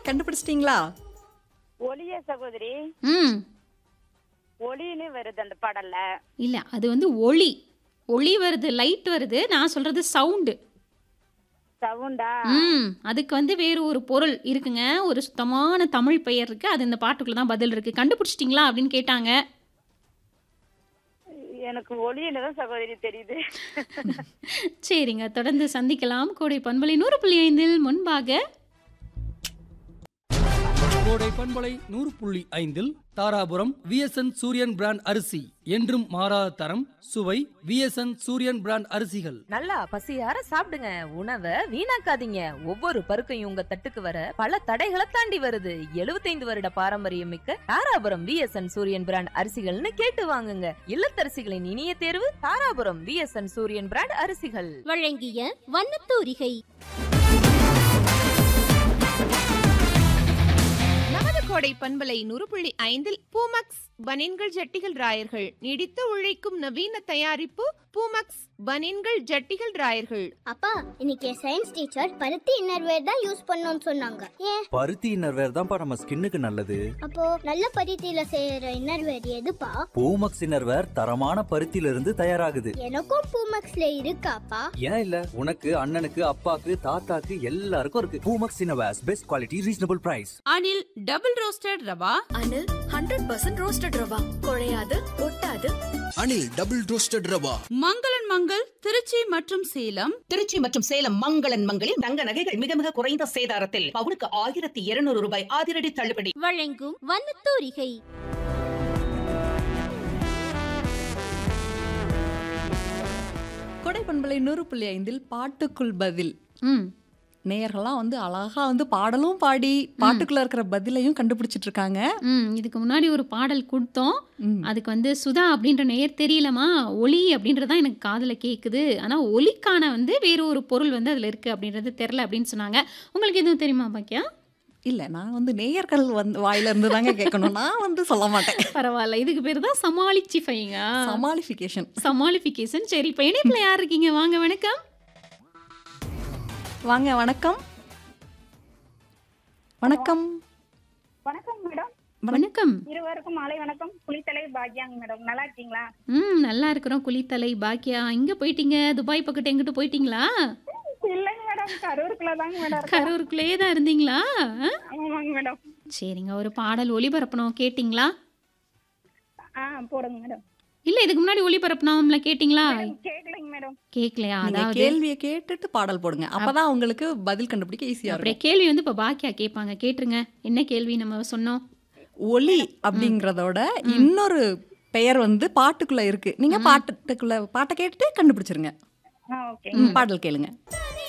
கண்டுபிடிச்சிட்டீங்களா ஒளிய சகோதரி ம் ஒளின்னு வருது அந்த பாடல்ல இல்ல அது வந்து ஒளி ஒளி வருது லைட் வருது நான் சொல்றது சவுண்டு சவுண்டா ம் அதுக்கு வந்து வேறு ஒரு பொருள் இருக்குங்க ஒரு சுத்தமான தமிழ் பெயர் இருக்கு அது இந்த பாட்டுக்குள்ள தான் பதில் இருக்கு கண்டுபிடிச்சிட்டிங்களா அப்படின்னு கேட்டாங்க எனக்கு ஒளின்னு தான் சகோதரி தெரியுது சரிங்க தொடர்ந்து சந்திக்கலாம் கோடை பண்பலை நூறு புள்ளி ஐந்தில் முன்பாக கோடை பண்பலை நூறு புள்ளி ஐந்தில் தாராபுரம் விஎஸ்என் சூரியன் பிராண்ட் அரிசி என்றும் மாறாத தரம் சுவை விஎஸ்என் சூரியன் பிராண்ட் அரிசிகள் நல்லா பசியார சாப்பிடுங்க உணவை வீணாக்காதீங்க ஒவ்வொரு பருக்கையும் உங்க தட்டுக்கு வர பல தடைகளை தாண்டி வருது 75 வருட பாரம்பரியம் மிக்க தாராபுரம் விஎஸ்என் சூரியன் பிராண்ட் அரிசிகள்னு கேட்டு வாங்குங்க இல்லத்தரசிகளின் இனிய தேர்வு தாராபுரம் விஎஸ்என் சூரியன் பிராண்ட் அரிசிகள் வழங்கிய வண்ணத்தூரிகை நமது கோடை பண்பலை நூறு புள்ளி ஐந்தில் பூமக்ஸ் பனின்கள் ஜட்டிகள் ராயர்கள் நீடித்து உழைக்கும் நவீன தயாரிப்பு பூமக்ஸ் பனின்கள் ஜட்டிகள் ராயர்கள் அப்பா இன்னைக்கு சயின்ஸ் டீச்சர் பருத்தி இன்னர்வேர் தான் யூஸ் பண்ணோம்னு சொன்னாங்க ஏன் பருத்தி இன்னர்வேர் தான்ப்பா நம்ம ஸ்கின்னுக்கு நல்லது அப்போ நல்ல பருத்தியில செய்யற இன்னர்வேர் எதுப்பா பூமக்ஸ் இன்னர்வேர் தரமான பருத்தியில இருந்து தயாராகுது எனக்கும் பூமக்ஸ்ல இருக்காப்பா ஏன் இல்ல உனக்கு அண்ணனுக்கு அப்பாக்கு தாத்தாக்கு எல்லாருக்கும் இருக்கு Poomex innerwears best quality reasonable price Anil double roasted rava Anil hundred percent roasted rava குழையாது ஒட்டாது அனில் டபுள் ரோஸ்டட் ரவா மங்களன் மங்கள் திருச்சி மற்றும் சேலம் திருச்சி மற்றும் சேலம் மங்களன் மங்களில் தங்க நகைகள் மிக மிக குறைந்த சேதாரத்தில் பவுனுக்கு ஆயிரத்தி இருநூறு ரூபாய் அதிரடி தள்ளுபடி வழங்கும் வண்ணத்தூரிகை கொடை பண்பலை நூறு புள்ளி ஐந்தில் பாட்டுக்குள் பதில் ம் நேயர்கள்லாம் வந்து அழகா வந்து பாடலும் பாடி பாட்டுக்குள்ள இருக்கிற பதிலையும் கண்டுபிடிச்சிட்டு இருக்காங்க ம் இதுக்கு முன்னாடி ஒரு பாடல் கொடுத்தோம் ம். அதுக்கு வந்து சுதா அப்படின்ற நேர் தெரியலமா ஒளி அப்படின்றதான் எனக்கு காதில் கேட்குது ஆனால் ஒலிக்கான வந்து வேறு ஒரு பொருள் வந்து அதில் இருக்குது அப்படின்றது தெரில அப்படின்னு சொன்னாங்க உங்களுக்கு எதுவும் தெரியுமா பாக்கியா இல்ல நான் வந்து நேயர்கள் வந்து வாயில இருந்து தாங்க கேட்கணும் நான் வந்து சொல்ல மாட்டேன் பரவாயில்ல இதுக்கு பேர் தான் சமாளிச்சிஃபைங்க சமாளிஃபிகேஷன் சமாளிஃபிகேஷன் சரி இப்போ இணைப்பில் யார் இருக்கீங்க வாங்க வணக்கம் வாங்க வணக்கம் வணக்கம் வணக்கம் மேடம் வணக்கம் இருவருக்கும் மாலை வணக்கம் குளித்தலை பாக்யாங்க மேடம் நல்லா இருக்கீங்களா ம் நல்லா இருக்கிறோம் குளித்தலை பாக்கியா இங்கே போயிட்டீங்க துபாய் பக்கத்து எங்கிட்ட போயிட்டீங்களா இல்லைங்க மேடம் கரூருக்குள்ள தாங்க மேடம் கரூருக்குள்ளேயே தான் இருந்தீங்களா ஆ? ஆமாங்க மேடம் சரிங்க ஒரு பாடல் ஒளிபரப்பணும் கேட்டிங்களா ஆ போடுங்க மேடம் இல்ல இதுக்கு முன்னாடி ஒளிபரப்பணும்ல கேட்டிங்களா கேட்கலைங்க மேடம் கேட்கலையா நீங்க அதாவது கேள்வியை கேட்டுட்டு பாடல் போடுங்க அப்பதான் உங்களுக்கு பதில் கண்டுபிடிக்க ஈஸியா அப்படியே இருக்கும் கேள்வி வந்து இப்ப பாக்கியா கேட்பாங்க கேட்டுருங்க என்ன கேள்வி நம்ம சொன்னோம் ஒலி அப்படிங்கறதோட இன்னொரு பெயர் வந்து பாட்டுக்குள்ள இருக்கு நீங்க பாட்டுக்குள்ள பாட்டை கேட்டுட்டு கண்டுபிடிச்சிருங்க ஆ ஓகே ம், பாடல் கேளுங்க